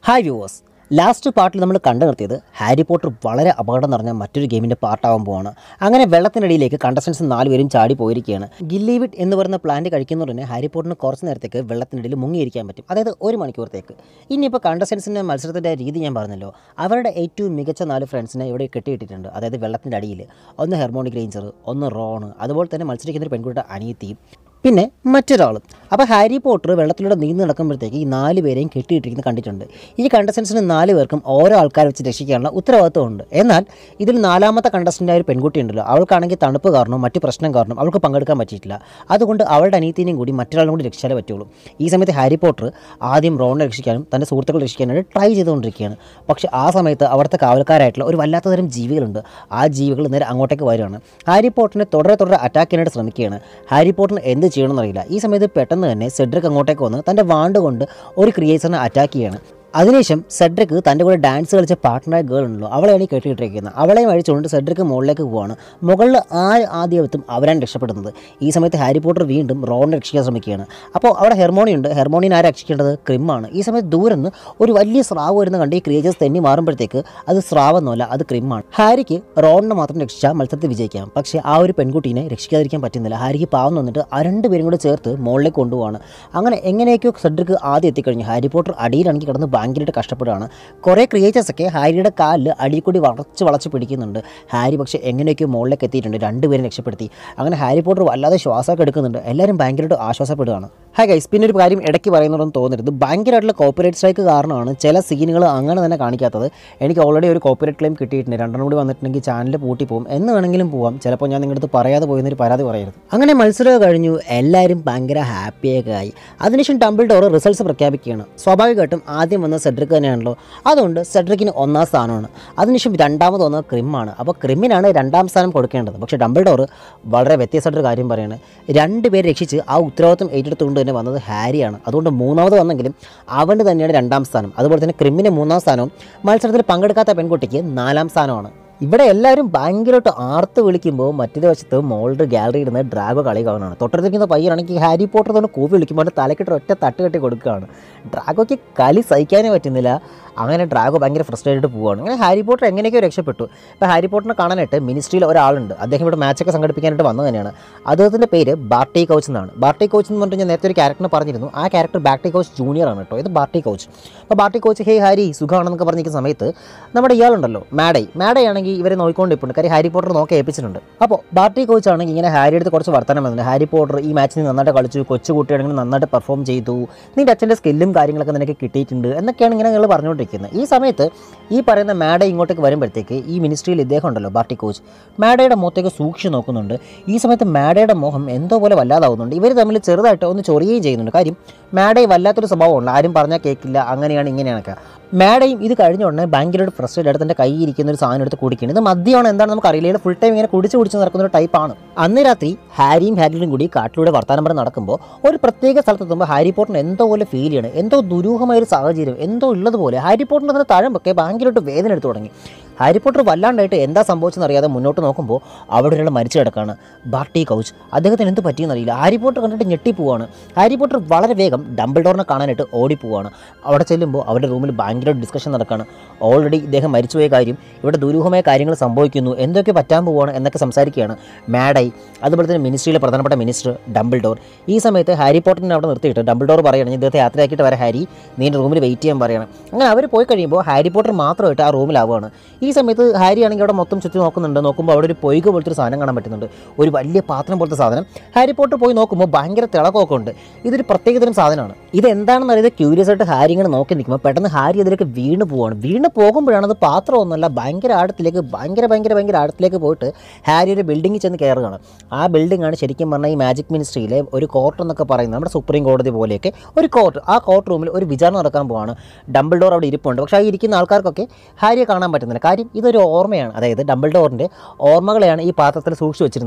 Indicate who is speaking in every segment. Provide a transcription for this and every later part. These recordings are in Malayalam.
Speaker 1: ഹായ് വ്യൂവേഴ്സ് ലാസ്റ്റ് പാർട്ടിൽ നമ്മൾ കണ്ടു നിർത്തിയത് ഹാരി പോട്ടർ വളരെ അപകടം നിറഞ്ഞ മറ്റൊരു ഗെയിമിൻ്റെ പാർട്ടാവാൻ പോവാണ് അങ്ങനെ വെള്ളത്തിനടിയിലേക്ക് കണ്ടസ്റ്റൻസ് നാലുപേരും ചാടി പോയിരിക്കുകയാണ് ഗില്ലീവിറ്റ് എന്ന് പറയുന്ന പ്ലാന്റ് കഴിക്കുന്നതുകൊണ്ട് ഹാരി പോട്ടറിന് കുറച്ച് നേരത്തേക്ക് വെള്ളത്തിനടിയിൽ മുങ്ങിയിരിക്കാൻ പറ്റും അതായത് ഒരു മണിക്കൂറത്തേക്ക് ഇനിയിപ്പോൾ കണ്ടസ്റ്റൻസിൻ്റെ മത്സരത്തിൻ്റെ രീതി ഞാൻ പറഞ്ഞല്ലോ അവരുടെ ഏറ്റവും മികച്ച നാല് ഫ്രണ്ട്സിനെ ഇവിടെ കെട്ടിയിട്ടിട്ടുണ്ട് അതായത് വെള്ളത്തിൻ്റെ അടിയിൽ ഒന്ന് ഹെർമോണി ഗ്രേഞ്ചർ ഒന്ന് റോണ് അതുപോലെ തന്നെ മത്സരിക്കുന്ന ഒരു പെൺകുട്ടിയുടെ അനിയത്തിയും പിന്നെ മറ്റൊരാളും അപ്പോൾ ഹാരി പോട്ടർ വെള്ളത്തിലൂടെ നീന്തി നടക്കുമ്പോഴത്തേക്ക് ഈ നാല് പേരെയും കെട്ടിയിട്ടിരിക്കുന്നത് കണ്ടിട്ടുണ്ട് ഈ കണ്ടസ്റ്റൻസിന് നാല് പേർക്കും ഓരോ ആൾക്കാരെ വെച്ച് രക്ഷിക്കാനുള്ള ഉത്തരവാദിത്വമുണ്ട് എന്നാൽ ഇതിൽ നാലാമത്തെ കണ്ടസ്റ്റൻ്റായ ഒരു പെൺകുട്ടി ഉണ്ടല്ലോ അവൾക്കാണെങ്കിൽ തണുപ്പ് കാരണം മറ്റു പ്രശ്നം കാരണം അവൾക്ക് പങ്കെടുക്കാൻ പറ്റിയിട്ടില്ല അതുകൊണ്ട് അവളുടെ അനീതിനെയും കൂടി മറ്റൊരാളും കൂടി രക്ഷിച്ചാലേ പറ്റുള്ളൂ ഈ സമയത്ത് ഹാരി പോട്ടർ ആദ്യം റോണിനെ രക്ഷിക്കാനും തൻ്റെ സുഹൃത്തുക്കളെ രക്ഷിക്കാനായിട്ട് ട്രൈ ചെയ്തുകൊണ്ടിരിക്കുകയാണ് പക്ഷേ ആ സമയത്ത് അവിടുത്തെ കാവൽക്കാരായിട്ടുള്ള ഒരു വല്ലാത്ത തരം ജീവികളുണ്ട് ആ ജീവികൾ നേരെ അങ്ങോട്ടേക്ക് വരികയാണ് ഹാരി പോട്ടറിനെ തുടരെ തുടരെ അറ്റാക്ക് ചെയ്യാനായിട്ട് ശ്രമിക്കുകയാണ് ഹാരി പോട്ടറിന് എന്ത് ചെയ്യണമെന്നറിയില്ല ഈ സമയത്ത് പെട്ടെന്ന് തന്നെ സെഡ്രിക് അങ്ങോട്ടേക്ക് വന്ന് തൻ്റെ വാണ്ട് കൊണ്ട് ഒരു ക്രിയേച്ചറിനെ അറ്റാക്ക് ചെയ്യാണ് അതിനുശേഷം സെഡ്രിക് തൻ്റെ കൂടെ ഡാൻസ് കളിച്ച പാർട്ട്ണറായ ഗേൾ ഉണ്ടല്ലോ അവളെയാണ് ഈ കെട്ടിയിട്ടിരിക്കുന്നത് അവളെയും അഴിച്ചുകൊണ്ട് സെഡ്രിക് മുകളിലേക്ക് പോവാണ് മുകളിൽ ആര് ആദ്യം എത്തും അവരാണ് രക്ഷപ്പെടുന്നത് ഈ സമയത്ത് ഹാരി പോട്ടർ വീണ്ടും റോണിനെ രക്ഷിക്കാൻ ശ്രമിക്കുകയാണ് അപ്പോൾ അവിടെ ഹെർമോണി ഉണ്ട് ഹെർമോണിനെ ആരെ രക്ഷിക്കേണ്ടത് ക്രിമ്മാണ് ഈ സമയത്ത് ദൂരെ നിന്ന് ഒരു വലിയ സ്രാവ് വരുന്ന കണ്ട് ഈ ക്രിയേച്ചേഴ്സ് തെന്നി മാറുമ്പോഴത്തേക്ക് അത് സ്രാവൊന്നുമല്ല അത് ക്രിമ്മാണ് ഹാരിക്ക് റോണിനെ മാത്രം രക്ഷിച്ചാൽ മത്സരത്തിൽ വിജയിക്കാം പക്ഷേ ആ ഒരു പെൺകുട്ടീനെ രക്ഷിക്കാതിരിക്കാൻ പറ്റുന്നില്ല ഹാരിക്ക് പാവം വന്നിട്ട് ആ രണ്ട് പേരും കൂടെ ചേർത്ത് മുകളിലേക്ക് കൊണ്ടുപോവാണ് അങ്ങനെ എങ്ങനെയൊക്കെയോ സെഡ്രിക്ക് ആദ്യം എത്തിക്കഴിഞ്ഞു ഹാരി പോട്ടർ അടിയിലാണെങ്കിൽ കിടന്ന് ഭയങ്കരമായിട്ട് കഷ്ടപ്പെടുകയാണ് കുറേ ക്രിയേച്ചേഴ്സൊക്കെ ഹാരിയുടെ കാലിൽ അടിയിൽ കൂടി വളച്ച് വളച്ച് പിടിക്കുന്നുണ്ട് ഹാരി പക്ഷേ എങ്ങനെയൊക്കെയോ മുകളിലേക്ക് എത്തിയിട്ടുണ്ട് രണ്ടുപേരും രക്ഷപ്പെടുത്തി അങ്ങനെ ഹാരി പോട്ടർ വല്ലാതെ ശ്വാസമൊക്കെ എടുക്കുന്നുണ്ട് എല്ലാവരും ഭയങ്കരമായിട്ട് ആശ്വാസപ്പെടുകയാണ് ഹായ് ഗൈസ് പിന്നെ ഒരു കാര്യം ഇടയ്ക്ക് പറയുന്നുണ്ടെന്ന് തോന്നരുത് ഭയങ്കരമായിട്ടുള്ള കോപ്പറേറ്റ് സ്ട്രൈക്ക് കാരണമാണ് ചില സീനുകൾ അങ്ങനെ തന്നെ കാണിക്കാത്തത് എനിക്ക് ഓൾറെഡി ഒരു കോപ്പറേറ്റ് ക്ലെയിം കിട്ടിയിട്ടുണ്ട് രണ്ടെണ്ണം കൂടി വന്നിട്ടുണ്ടെങ്കിൽ ചാനൽ പൂട്ടി പോകും എന്ന് വേണമെങ്കിലും പോവാം ചിലപ്പോൾ ഞാൻ നിങ്ങളുടെ അടുത്ത് പറയാതെ പോയെന്നൊരു പരാതി പറയരുത് അങ്ങനെ മത്സരം കഴിഞ്ഞു എല്ലാവരും ഭയങ്കര ഹാപ്പിയൊക്കെ ആയി അതിനുശേഷം ടമ്പിൾ ഡോർ റിസൾട്ട്സ് പ്രഖ്യാപിക്കുകയാണ് സ്വാഭാവികമായിട്ടും ആദ്യം വന്ന സെഡ്രിക് തന്നെയാണല്ലോ അതുകൊണ്ട് സെഡ്രിക്കിന് ഒന്നാം സ്ഥാനമാണ് അതിനുശേഷം രണ്ടാമത് വന്നത് ക്രിമ്മാണ് അപ്പോൾ ക്രിമ്മിനാണ് രണ്ടാം സ്ഥാനം കൊടുക്കേണ്ടത് പക്ഷേ ഡംബിൾ ഡോർ വളരെ വ്യത്യസ്തമായിട്ടൊരു കാര്യം പറയുന്നത് രണ്ട് പേരെ രക്ഷിച്ച് ആ ഉത്തരവാദിത്വം ഏറ്റെടുത്തുകൊണ്ട് തന്നെ വന്നത് ഹാരിയാണ് അതുകൊണ്ട് മൂന്നാമത് വന്നെങ്കിലും അവന് തന്നെയാണ് രണ്ടാം സ്ഥാനം അതുപോലെ തന്നെ ക്രിമ്മിന് മൂന്നാം സ്ഥാനവും മത്സരത്തിൽ പങ്കെടുക്കാത്ത പെൺകുട്ടിക്ക് നാലാം സ്ഥാനമാണ് ഇവിടെ എല്ലാവരും ഭയങ്കരമായിട്ട് ആർത്ത് വിളിക്കുമ്പോൾ മറ്റൊരു വശത്ത് മോളുടെ ഗാലറി ഇരുന്ന് ഡ്രാഗോ കളി കാണുകയാണ് തൊട്ടടുത്തിരിക്കുന്ന പയ്യനാണെങ്കിൽ ഹാരി പോട്ടർ തന്നെ കൂവി വിളിക്കുമ്പോൾ അവൻ്റെ തലക്കിട്ട് ഒറ്റ തട്ട് കെട്ടി കൊടുക്കുകയാണ് ഡ്രാഗോയ്ക്ക് കളി സഹിക്കാനേ പറ്റുന്നില്ല അങ്ങനെ ഡ്രാഗോ ഭയങ്കര ഫ്രസ്ട്രേറ്റഡ് പോവുകയാണ് അങ്ങനെ ഹാരി പോട്ടർ എങ്ങനെയൊക്കെയോ രക്ഷപ്പെട്ടു ഇപ്പോൾ ഹാരി പോട്ടറിനെ കാണാനായിട്ട് മിനിസ്ട്രിയിൽ ഒരാളുണ്ട് അദ്ദേഹം ഇവിടെ മാച്ചൊക്കെ സംഘടിപ്പിക്കാനായിട്ട് വന്നത് തന്നെയാണ് അദ്ദേഹത്തിൻ്റെ പേര് ബാർട്ടി കൗച്ച് എന്നാണ് ബാർട്ടി കൗച്ച് എന്ന് പറഞ്ഞിട്ട് ഞാൻ നേരത്തെ ഒരു ക്യാരക്ടറിനെ പറഞ്ഞിരുന്നു ആ ക്യാരക്ടർ ബാർട്ടി കൗച്ച് ജൂനിയർ ആണ് കേട്ടോ ഇത് ബാർട്ടി കൗച്ച് അപ്പോൾ ബാർട്ടി കൗച്ച് ഹേ ഹാരി സുഖമാണെന്നൊക്കെ പറഞ്ഞിരിക്കുന്ന സമയത്ത് നമ്മുടെ ഇയാളുണ്ടല്ലോ മാഡൈ മാഡൈ ആണെങ്കിൽ ഇവരെ നോക്കിക്കൊണ്ടിരിപ്പുണ്ട് കാര്യം ഹാരി പോട്ടർ നോക്കി ഏൽപ്പിച്ചിട്ടുണ്ട് അപ്പോൾ ബാർട്ടി കോച്ച് ആണെങ്കിൽ ഇങ്ങനെ ഹാരി അടുത്ത് കുറച്ച് വർത്തമാനം വന്നിട്ടുണ്ട് ഹാരി പോട്ടർ ഈ മാച്ചിൽ നന്നായിട്ട് കളിച്ചു കൊച്ചു കുട്ടിയാണെങ്കിൽ നന്നായിട്ട് പെർഫോം ചെയ്തു നിൻ്റെ അച്ഛൻ്റെ സ്കില്ലും കാര്യങ്ങളൊക്കെ നിനക്ക് കിട്ടിയിട്ടുണ്ട് എന്നൊക്കെയാണ് ഇങ്ങനെ നിങ്ങൾ പറഞ്ഞുകൊണ്ടിരിക്കുന്നത് ഈ സമയത്ത് ഈ പറയുന്ന മാഡ ഇങ്ങോട്ടേക്ക് വരുമ്പോഴത്തേക്ക് ഈ മിനിസ്ട്രിയിൽ ഇദ്ദേഹം ഉണ്ടല്ലോ ബാർട്ടി കോച്ച് മാഡയുടെ മുഖത്തേക്ക് സൂക്ഷിച്ച് നോക്കുന്നുണ്ട് ഈ സമയത്ത് മാഡയുടെ മുഖം എന്തോ പോലെ വല്ലാതാവുന്നുണ്ട് ഇവർ തമ്മിൽ ചെറുതായിട്ട് ഒന്ന് ചൊറിയുകയും ചെയ്യുന്നുണ്ട് കാര്യം മാഡയെ വല്ലാത്തൊരു സ്വഭാവമുണ്ട് ആരും പറഞ്ഞാൽ കേൾക്കില്ല അങ്ങനെയാണ് ഇങ്ങനെയാണൊക്കെ മാഡയും ഇത് കഴിഞ്ഞ ഉടനെ ഭയങ്കരമായിട്ട് ഫ്രസ്ട്രേറ്റ് ആയിട്ട് തൻ്റെ കയ്യിൽ ഇരിക്കുന്ന ഒരു സാധനം എടുത്ത് കുടിക്കുന്നത് ഇത് മദ്യമാണ് എന്താണ് നമുക്ക് അറിയില്ല ഫുൾ ടൈം ഇങ്ങനെ കുടിച്ച് കുടിച്ച് നടക്കുന്ന ഒരു ടൈപ്പാണ് അന്ന് രാത്രി ഹാരിയും ഹാരിയും കൂടി കാട്ടിലൂടെ വർത്താനം പറഞ്ഞ് നടക്കുമ്പോൾ ഒരു പ്രത്യേക സ്ഥലത്തെത്തുമ്പോൾ ഹാരി പോട്ടറിന് എന്തോ പോലെ ഫീൽ ചെയ്യണം എന്തോ ദുരൂഹമായ ഒരു സാഹചര്യം എന്തോ ഉള്ളതുപോലെ ഹാരി പോട്ടറിന് അതിന് തഴമ്പൊക്കെ ഭയങ്കരമായിട്ട് വേദന എടുത്തു തുടങ്ങി ഹാരി പോട്ടർ വല്ലാണ്ടായിട്ട് എന്താ സംഭവിച്ചെന്ന് അറിയാതെ മുന്നോട്ട് നോക്കുമ്പോൾ അവിടെ ഒരാൾ മരിച്ചു കിടക്കാണ് ബാർട്ടി കൗച്ച് അദ്ദേഹത്തിന് എന്ത് പറ്റിയെന്നറിയില്ല ഹാരി പോട്ടർ കണ്ടിട്ട് ഞെട്ടിപ്പോവാണ് ഹാരി പോട്ടർ വളരെ വേഗം ഡംബിൾ ഡോറിനെ കാണാനായിട്ട് ഓടിപ്പോവാണ് അവിടെ ചെല്ലുമ്പോൾ അവരുടെ റൂമിൽ ഭയങ്കര ഡിസ്കഷൻ നടക്കുകയാണ് ഓൾറെഡി ഇദ്ദേഹം മരിച്ചുപോയ കാര്യം ഇവിടെ ദുരൂഹമായ കാര്യങ്ങൾ സംഭവിക്കുന്നു എന്തൊക്കെ പറ്റാൻ പോവുകയാണ് എന്നൊക്കെ സംസാരിക്കുകയാണ് മാഡായി അതുപോലെ തന്നെ മിനിസ്ട്രിയിലെ പ്രധാനപ്പെട്ട മിനിസ്റ്റർ ഡംബിൾ ഡോർ ഈ സമയത്ത് ഹാരി പോട്ടറിനെ അവിടെ നിർത്തിയിട്ട് ഡംബിൾ ഡോർ പറയുകയാണ് ഇദ്ദേഹത്തെ യാത്രയാക്കിയിട്ട് വരെ ഹാരി നീ റൂമിൽ വെയിറ്റ് ചെയ്യാൻ പറയണം അങ്ങനെ അവർ പോയി കഴിയുമ്പോൾ ഹാരി പോട്ടർ മാത്രമായിട്ട് ആ റൂമിലാവുകയാണ് ഈ സമയത്ത് ഹാരി ആണെങ്കിൽ അവിടെ മൊത്തം ചുറ്റി നോക്കുന്നുണ്ട് നോക്കുമ്പോൾ അവിടെ ഒരു പൊയ്ക പോലത്തെ ഒരു സാധനം കാണാൻ പറ്റുന്നുണ്ട് ഒരു വലിയ പാത്രം പോലത്തെ സാധനം ഹാരി പോട്ടർ പോയി നോക്കുമ്പോൾ ഭയങ്കര തിളക്കമൊക്കെ ഉണ്ട് ഇതൊരു പ്രത്യേകതരം സാധനമാണ് ഇത് എന്താണെന്ന് അറിയാതെ ക്യൂരിയസ് ആയിട്ട് ഹാരി ഇങ്ങനെ നോക്കി നിൽക്കുമ്പോൾ പെട്ടെന്ന് ഹാരി അതിലേക്ക് വീണ് പോവാണ് വീണ് പോകുമ്പോഴാണ് അത് പാത്രമൊന്നുമല്ല ഭയങ്കര ആഴത്തിലേക്ക് ഭയങ്കര ഭയങ്കര ഭയങ്കര ആഴത്തിലേക്ക് പോയിട്ട് ഹാരി ഒരു ബിൽഡിങ്ങിൽ ചെന്ന് കയറുകയാണ് ആ ബിൽഡിംഗ് ആണ് ശരിക്കും പറഞ്ഞാൽ ഈ മാജിക് മിനിസ്ട്രിയിലെ ഒരു കോർട്ട് എന്നൊക്കെ പറയുന്നത് നമ്മുടെ സുപ്രീം കോടതി പോലെയൊക്കെ ഒരു കോർട്ട് ആ കോർട്ട് റൂമിൽ ഒരു വിചാരണ നടക്കാൻ പോവാണ് ഡംബിൾ ഡോർ അവിടെ ഇരിപ്പുണ്ട് പക്ഷേ ആ ഇരിക്കുന്ന ആൾക്കാർക്കൊക്കെ ഹാരിയെ കാണാൻ പറ്റുന്നില്ല കാര്യം ഇതൊരു ഓർമ്മയാണ് അതായത് ഡംബിൾ ഡോറിൻ്റെ ഓർമ്മകളെയാണ് ഈ പാത്രത്തിൽ സൂക്ഷിച്ചു വെച്ചിരുന്നത്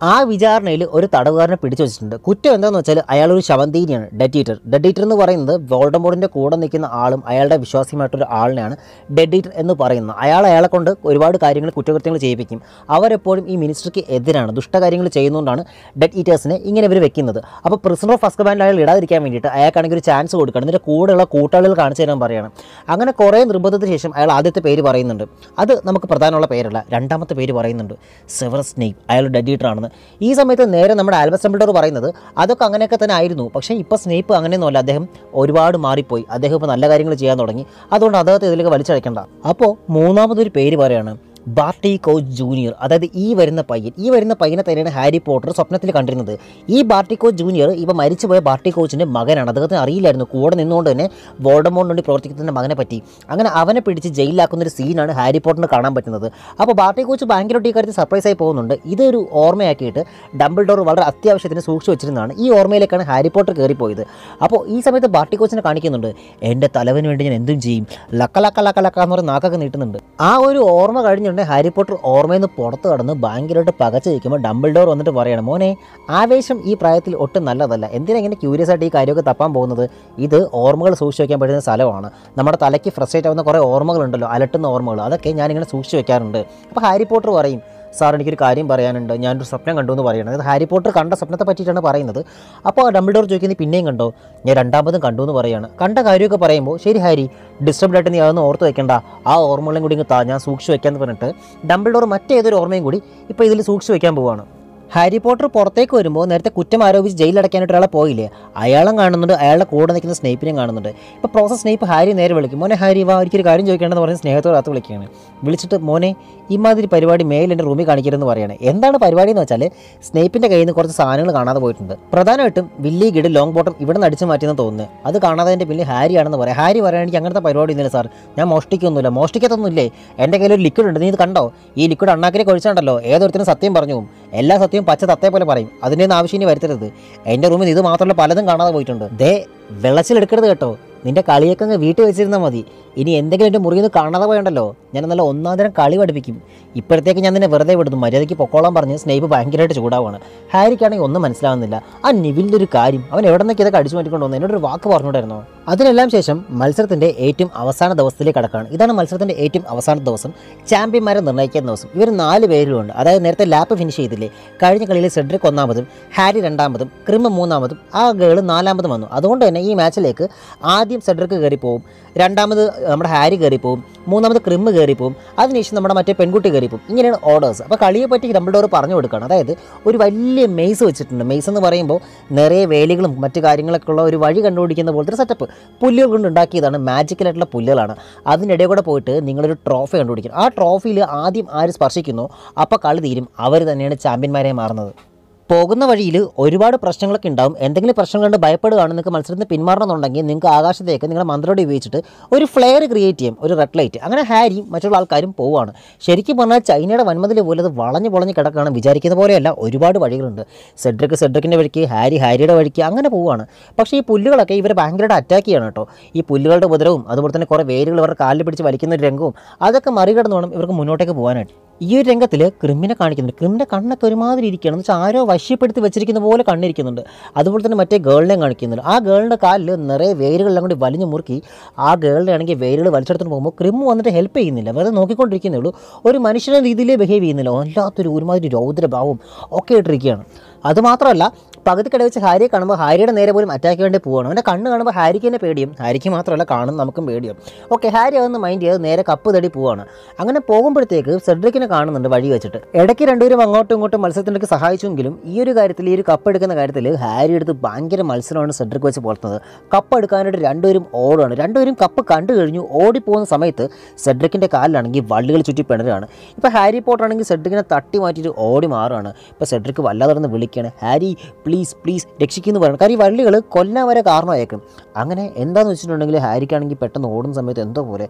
Speaker 1: ആ വിചാരണയിൽ ഒരു തടവുകാരനെ പിടിച്ചു വെച്ചിട്ടുണ്ട് കുറ്റം എന്താണെന്ന് വെച്ചാൽ അയാൾ ഒരു ശവന്തീനിയാണ് ഡെഡ് ഈറ്റർ ഡെഡ് ഈറ്റർ എന്ന് പറയുന്നത് വോൾഡമോറിൻ്റെ കൂടെ നിൽക്കുന്ന ആളും അയാളുടെ വിശ്വാസിയുമായിട്ടൊരു ആളിനെയാണ് ഡെഡ് ഈറ്റർ എന്ന് പറയുന്നത് അയാൾ അയാളെ കൊണ്ട് ഒരുപാട് കാര്യങ്ങൾ കുറ്റകൃത്യങ്ങൾ ചെയ്യിപ്പിക്കും അവരെപ്പോഴും ഈ മിനിസ്റ്റർക്ക് എതിരാണ് ദുഷ്ടകാര്യങ്ങൾ ചെയ്യുന്നതുകൊണ്ടാണ് ഡെഡ് ഈറ്റേഴ്സിനെ ഇങ്ങനെ ഇവർ വെക്കുന്നത് അപ്പോൾ പ്രിസണർ ഓഫ് അസ്കബാനിൽ അയാൾ ഇടാതിരിക്കാൻ വേണ്ടിയിട്ട് അയാൾക്കാണെങ്കിൽ ഒരു ചാൻസ് കൊടുക്കണം എന്നിട്ട് കൂടെയുള്ള കൂട്ടാളികൾ കാണിച്ചു തരാൻ പറയണം അങ്ങനെ കുറേ നിർബന്ധത്തിന് ശേഷം അയാൾ ആദ്യത്തെ പേര് പറയുന്നുണ്ട് അത് നമുക്ക് പ്രധാനമുള്ള പേരല്ല രണ്ടാമത്തെ പേര് പറയുന്നുണ്ട് സെവർ സ്നേപ്പ് അയാൾ ഡെഡ് ഈറ്റർ ആണെന്ന് ഈ സമയത്ത് നേരെ നമ്മുടെ ആൽബസ് ഡംബിൾഡോർ പറയുന്നത് അതൊക്കെ അങ്ങനെയൊക്കെ തന്നെ ആയിരുന്നു പക്ഷേ ഇപ്പോൾ സ്നേപ്പ് അങ്ങനെയൊന്നുമല്ല അദ്ദേഹം ഒരുപാട് മാറിപ്പോയി അദ്ദേഹം ഇപ്പോൾ നല്ല കാര്യങ്ങൾ ചെയ്യാൻ തുടങ്ങി അതുകൊണ്ട് അദ്ദേഹത്തെ ഇതിലേക്ക് വലിച്ചഴക്കേണ്ട അപ്പോൾ മൂന്നാമതൊരു പേര് പറയാണ് ബാർട്ടി കോച്ച് ജൂനിയർ അതായത് ഈ വരുന്ന പയ്യൻ ഈ വരുന്ന പയ്യനെ തന്നെയാണ് ഹാരി പോട്ടർ സ്വപ്നത്തിൽ കണ്ടിരുന്നത് ഈ ബാർട്ടി കോച്ച് ജൂനിയർ ഇപ്പോൾ മരിച്ചുപോയ ബാർട്ടി കോച്ചിൻ്റെ മകനാണ് അദ്ദേഹത്തിന് അറിയില്ലായിരുന്നു കൂടെ നിന്നുകൊണ്ട് തന്നെ വോൾഡമോണിന് വേണ്ടി പ്രവർത്തിക്കുന്ന മകനെ പറ്റി അങ്ങനെ അവനെ പിടിച്ച് ജയിലിലാക്കുന്ന ഒരു സീനാണ് ഹാരി പോട്ടറിന് കാണാൻ പറ്റുന്നത് അപ്പോൾ ബാർട്ടി കോച്ച് ഭയങ്കരമായിട്ട് ഈ കാര്യത്തിൽ സർപ്രൈസ് ആയി പോകുന്നുണ്ട് ഇതൊരു ഓർമ്മയാക്കിയിട്ട് ഡംബിൾ ഡോർ വളരെ അത്യാവശ്യത്തിന് സൂക്ഷിച്ചു വെച്ചിരുന്നതാണ് ഈ ഓർമ്മയിലേക്കാണ് ഹാരി പോട്ടർ കയറിപ്പോയത് അപ്പോൾ ഈ സമയത്ത് ബാർട്ടി കോച്ചിനെ കാണിക്കുന്നുണ്ട് എൻ്റെ തലവന് വേണ്ടി ഞാൻ എന്തും ചെയ്യും ലക്ക ലക്ക ലക്ക ലക്ക എന്ന് പറഞ്ഞ് നാക്കൊക്കെ നീട്ടുന്നുണ്ട് ആ ഒരു ഓർമ്മ കഴിഞ്ഞുണ്ടെങ്കിൽ ഹാരി പോട്ടർ ഓർമ്മയിൽ നിന്ന് പുറത്ത് കടന്ന് ഭയങ്കരമായിട്ട് പകച്ച് നിൽക്കുമ്പോൾ ഡംബിൾ ഡോർ വന്നിട്ട് പറയണം മോനെ ആവേശം ഈ പ്രായത്തിൽ ഒട്ടും നല്ലതല്ല എന്തിനാ ഇങ്ങനെ ക്യൂരിയസ് ആയിട്ട് ഈ കാര്യമൊക്കെ തപ്പാൻ പോകുന്നത് ഇത് ഓർമ്മകൾ സൂക്ഷിച്ച് വെക്കാൻ പറ്റുന്ന സ്ഥലമാണ് നമ്മുടെ തലയ്ക്ക് ഫ്രസ്ട്രേറ്റ് ആവുന്ന കുറേ ഓർമ്മകളുണ്ടല്ലോ അലട്ടുന്ന ഓർമ്മകൾ അതൊക്കെ ഞാനിങ്ങനെ സൂക്ഷിച്ച് വെക്കാറുണ്ട് അപ്പോൾ ഹാരി പോട്ടർ പറയും സാർ എനിക്കൊരു കാര്യം പറയാനുണ്ട് ഞാനൊരു സ്വപ്നം കണ്ടു എന്ന് പറയുന്നത് അത് ഹാരി പോട്ടർ കണ്ട സ്വപ്നത്തെ പറ്റിയിട്ടാണ് പറയുന്നത് അപ്പോൾ ഡംബിൾഡോർ ചോദിക്കുന്നത് പിന്നെയും കണ്ടോ ഞാൻ രണ്ടാമതും കണ്ടു എന്ന് പറയുകയാണ് കണ്ട കാര്യമൊക്കെ പറയുമ്പോൾ ശരി ഹാരി ഡിസ്റ്റർബ്ഡ് ആയിട്ട് നീ അതൊന്നും ഓർത്ത് വെക്കണ്ട ആ ഓർമ്മകളും കൂടി ഇങ്ങ് താ ഞാൻ സൂക്ഷിച്ച് വെക്കാമെന്ന് പറഞ്ഞിട്ട് ഡംബിൾഡോർ മറ്റേതൊരു ഓർമ്മയും കൂടി ഇപ്പോൾ ഇതിൽ സൂക്ഷിച്ച് വെക്കാൻ പോവുകയാണ് ഹാരി പോട്ടർ പുറത്തേക്ക് വരുമ്പോൾ നേരത്തെ കുറ്റം ആരോപിച്ച് ജയിലടയ്ക്കാനായിട്ട് ഒരാളെ പോയില്ലേ അയാളും കാണുന്നുണ്ട് അയാളുടെ കൂടെ നിൽക്കുന്ന സ്നേഹിപ്പിനെയും കാണുന്നുണ്ട് ഇപ്പോൾ പ്രോസസ് സ്നേഹിപ്പ് ഹാരി നേരെ വിളിക്കും മോനെ ഹാരി വാ ഒരിക്കലും കാര്യം ചോദിക്കേണ്ടതെന്ന് പറഞ്ഞ് സ്നേഹത്തോട് അകത്ത് വിളിക്കുകയാണ് വിളിച്ചിട്ട് മോനെ ഇമാതിരി പരിപാടി മേൽ എൻ്റെ റൂമിൽ കാണിക്കരുതെന്ന് പറയാണ് എന്താണ് പരിപാടി എന്ന് വെച്ചാൽ സ്നേഹിപ്പിൻ്റെ കയ്യിൽ നിന്ന് കുറച്ച് സാധനങ്ങൾ കാണാതെ പോയിട്ടുണ്ട് പ്രധാനമായിട്ടും വില്ലി ഗിഡ് ലോങ് ബോട്ടം ഇവിടെ നിന്ന് അടിച്ചു മാറ്റിയെന്ന് തോന്നുന്നു അത് കാണാതെ എൻ്റെ പിന്നിൽ ഹാരി ആണെന്ന് പറയാം ഹാരി പറയുകയാണെങ്കിൽ അങ്ങനത്തെ പരിപാടി ഒന്നുമില്ല സാർ ഞാൻ മോഷ്ടിക്കൊന്നുമില്ല മോഷ്ടിക്കത്തൊന്നുമില്ലേ എൻ്റെ കയ്യിൽ ഒരു ലിക്വിഡ് ഉണ്ട് നീ ഇത് കണ്ടോ ഈ ലിക്വിഡ് അണ്ണാക്കിനെ ഒഴിച്ചാണ്ടല്ലോ ഏതൊരുത്തിനും സത്യം പറഞ്ഞു പോകും എല്ലാ സത്യവും പച്ച തത്തേ പോലെ പറയും അതിൻ്റെ ഒന്നും ആവശ്യം ഇനി വരുത്തരുത് എൻ്റെ റൂമിൽ ഇത് മാത്രമല്ല പലതും കാണാതെ പോയിട്ടുണ്ട് ദേ വെള്ളച്ചിലെടുക്കരുത് കേട്ടോ നിന്റെ കളിയൊക്കെ അങ്ങ് വീട്ടിൽ വെച്ചിരുന്നാൽ മതി ഇനി എന്തെങ്കിലും എൻ്റെ മുറിയിൽ നിന്ന് കാണാതെ പോയണ്ടല്ലോ ഞാൻ നല്ല ഒന്നാം തരം കളി പഠിപ്പിക്കും ഇപ്പോഴത്തേക്ക് ഞാൻ നിന്നെ വെറുതെ വിടുന്നു മര്യാദയ്ക്ക് പൊക്കോളാൻ പറഞ്ഞ് സ്നേഹിപ്പ് ഭയങ്കരമായിട്ട് ചൂടാവാണ് ഹാരിക്കാണെങ്കിൽ ഒന്നും മനസ്സിലാവുന്നില്ല ആ നിവിലിൻ്റെ ഒരു കാര്യം അവൻ എവിടെ നിന്നൊക്കെ ഇതൊക്കെ അടിച്ചു മാറ്റിക്കൊണ്ട് വന്നു എന്നോടൊരു വാക്ക് പറഞ്ഞുകൂടായിരുന്നോ അതിനെല്ലാം ശേഷം മത്സരത്തിൻ്റെ ഏറ്റവും അവസാന ദിവസത്തിലേക്ക് കടക്കാണ് ഇതാണ് മത്സരത്തിൻ്റെ ഏറ്റവും അവസാന ദിവസം ചാമ്പ്യന്മാരെ നിർണ്ണയിക്കുന്ന ദിവസം ഇവർ നാല് പേരുമുണ്ട് അതായത് നേരത്തെ ലാപ്പ് ഫിനിഷ് ചെയ്തില്ലേ കഴിഞ്ഞ കളിയിൽ സെഡ്രിക് ഒന്നാമതും ഹാരി രണ്ടാമതും ക്രിം മൂന്നാമതും ആ ഗേൾ നാലാമതും വന്നു അതുകൊണ്ട് തന്നെ ഈ മാച്ചിലേക്ക് ആദ്യം സെഡ്രിക്ക് കയറി പോകും രണ്ടാമത് നമ്മുടെ ഹാരി കയറി പോകും മൂന്നാമത് ക്രിം കയറി പോകും അതിനുശേഷം നമ്മുടെ മറ്റേ പെൺകുട്ടി കയറി പോകും ഇങ്ങനെയാണ് ഓർഡേഴ്സ് അപ്പോൾ കളിയെ പറ്റി ഡോർ പറഞ്ഞു കൊടുക്കുകയാണ് അതായത് ഒരു വലിയ മെയ്സ് വെച്ചിട്ടുണ്ട് മെയ്സ് എന്ന് പറയുമ്പോൾ നിറയെ വേലികളും മറ്റു കാര്യങ്ങളൊക്കെ ഉള്ള ഒരു വഴി കണ്ടുപിടിക്കുന്ന പോലത്തെ ഒരു സെറ്റപ്പ് പുല്ലുകൾ കൊണ്ട് ഉണ്ടാക്കിയതാണ് മാജിക്കലായിട്ടുള്ള പുല്ലുകളാണ് അതിനിടയിൽ കൂടെ പോയിട്ട് നിങ്ങളൊരു ട്രോഫി കണ്ടുപിടിക്കണം ആ ട്രോഫിയിൽ ആദ്യം ആര് സ്പർശിക്കുന്നോ അപ്പോൾ കളി തീരും അവർ തന്നെയാണ് ചാമ്പ്യന്മാരെ മാറുന്നത് പോകുന്ന വഴിയിൽ ഒരുപാട് പ്രശ്നങ്ങളൊക്കെ ഉണ്ടാവും എന്തെങ്കിലും പ്രശ്നം കണ്ട് ഭയപ്പെടുകയാണ് നിങ്ങൾക്ക് മത്സരത്തിന് പിന്മാറണമെന്നുണ്ടെങ്കിൽ നിങ്ങൾക്ക് ആകാശത്തേക്ക് നിങ്ങളുടെ മന്ത്രോടി ഉപയോഗിച്ചിട്ട് ഒരു ഫ്ലെയർ ക്രിയേറ്റ് ചെയ്യും ഒരു റെഡ് ലൈറ്റ് അങ്ങനെ ഹാരിയും മറ്റുള്ള ആൾക്കാരും പോവുകയാണ് ശരിക്കും പറഞ്ഞാൽ ചൈനയുടെ വൻമതിൽ പോലെ അത് വളഞ്ഞ് വളഞ്ഞ് കിടക്കുകയാണ് വിചാരിക്കുന്ന പോലെയല്ല ഒരുപാട് വഴികളുണ്ട് സെഡ്രിക്ക് സെഡ്രിക്കിൻ്റെ വഴിക്ക് ഹാരി ഹാരിയുടെ വഴിക്ക് അങ്ങനെ പോവുകയാണ് പക്ഷേ ഈ പുല്ലുകളൊക്കെ ഇവരെ ഭയങ്കരമായിട്ട് അറ്റാക്ക് ചെയ്യണം കേട്ടോ ഈ പുല്ലുകളുടെ ഉപദ്രവവും അതുപോലെ തന്നെ കുറേ വേരുകൾ ഇവരുടെ കാലിൽ പിടിച്ച് വലിക്കുന്ന ഒരു രംഗവും അതൊക്കെ മറികടന്ന് വേണം ഇവർക്ക് മുന്നോട്ടേക്ക് പോകാനായിട്ട് ഈ ഒരു രംഗത്തിൽ ക്രിമിനെ കാണിക്കുന്നുണ്ട് ക്രിമിൻ്റെ കണ്ണൊക്കെ ഒരുമാതിരി ഇരിക്കുകയാണ് എന്ന് വെച്ചാൽ ആരോ വശ്യപ്പെടുത്തി വെച്ചിരിക്കുന്ന പോലെ കണ്ണിരിക്കുന്നുണ്ട് അതുപോലെ തന്നെ മറ്റേ ഗേളിനെയും കാണിക്കുന്നുണ്ട് ആ ഗേളിൻ്റെ കാലിൽ നിറയെ വേരുകളെല്ലാം കൂടി വലിഞ്ഞു മുറുക്കി ആ ഗേളിനെ ആണെങ്കിൽ വേരുകൾ വലിച്ചെടുത്തിട്ട് പോകുമ്പോൾ ക്രിം വന്നിട്ട് ഹെൽപ്പ് ചെയ്യുന്നില്ല വെറുതെ നോക്കിക്കൊണ്ടിരിക്കുന്നേ ഉള്ളൂ ഒരു മനുഷ്യനെ രീതിയിലേ ബിഹേവ് ചെയ്യുന്നില്ല വല്ലാത്തൊരു ഒരുമാതിരി രൗദ്രഭാവവും ഒക്കെ ഇട്ടിരിക്കുകയാണ് അതുമാത്രമല്ല പകുതി കട വെച്ച് ഹാരിയെ കാണുമ്പോൾ ഹാരിയുടെ നേരെ പോലും അറ്റാക്ക് വേണ്ടി പോവുകയാണ് അവൻ്റെ കണ്ണ് കാണുമ്പോൾ ഹാരിക്ക് തന്നെ പേടിയും ഹാരിക്ക് മാത്രമല്ല കാണും നമുക്കും പേടിയും ഓക്കെ ഹാരി അതൊന്ന് മൈൻഡ് ചെയ്ത് നേരെ കപ്പ് തടി പോവാണ് അങ്ങനെ പോകുമ്പോഴത്തേക്ക് സെഡ്രിക്കിനെ കാണുന്നുണ്ട് വഴി വെച്ചിട്ട് ഇടയ്ക്ക് രണ്ടുപേരും അങ്ങോട്ടും ഇങ്ങോട്ടും മത്സരത്തിലേക്ക് സഹായിച്ചെങ്കിലും ഈ ഒരു കാര്യത്തിൽ ഈ ഒരു കപ്പ് എടുക്കുന്ന കാര്യത്തിൽ ഹാരി എടുത്ത് ഭയങ്കര മത്സരമാണ് സെഡ്രിക്ക് വെച്ച് പുലർത്തുന്നത് കപ്പ് എടുക്കാനായിട്ട് രണ്ടുപേരും ഓടുകയാണ് രണ്ടുപേരും കപ്പ് കണ്ടു കഴിഞ്ഞു ഓടിപ്പോകുന്ന സമയത്ത് സെഡ്രിക്കിൻ്റെ കാലിലാണെങ്കിൽ വള്ളികൾ ചുറ്റി പിണരുകയാണ് ഇപ്പോൾ ഹാരി പോട്ടർ ആണെങ്കിൽ സെഡ്രിക്കിനെ തട്ടി മാറ്റിയിട്ട് ഓടി മാറുകയാണ് ഇപ്പോൾ സെഡ്രിക്ക് വല്ലാതെ കിടന്ന് വിളിക്കുകയാണ് ഹാരി പ്ലീസ് പ്ലീസ് രക്ഷിക്കുന്നു പറയണം കാര്യം ഈ വള്ളികൾ കൊല്ലാൻ വരെ കാരണമായേക്കും അങ്ങനെ എന്താണെന്ന് വെച്ചിട്ടുണ്ടെങ്കിൽ ഹാരിക്കാണെങ്കിൽ പെട്ടെന്ന് ഓടുന്ന സമയത്ത് എന്തോ പോലെ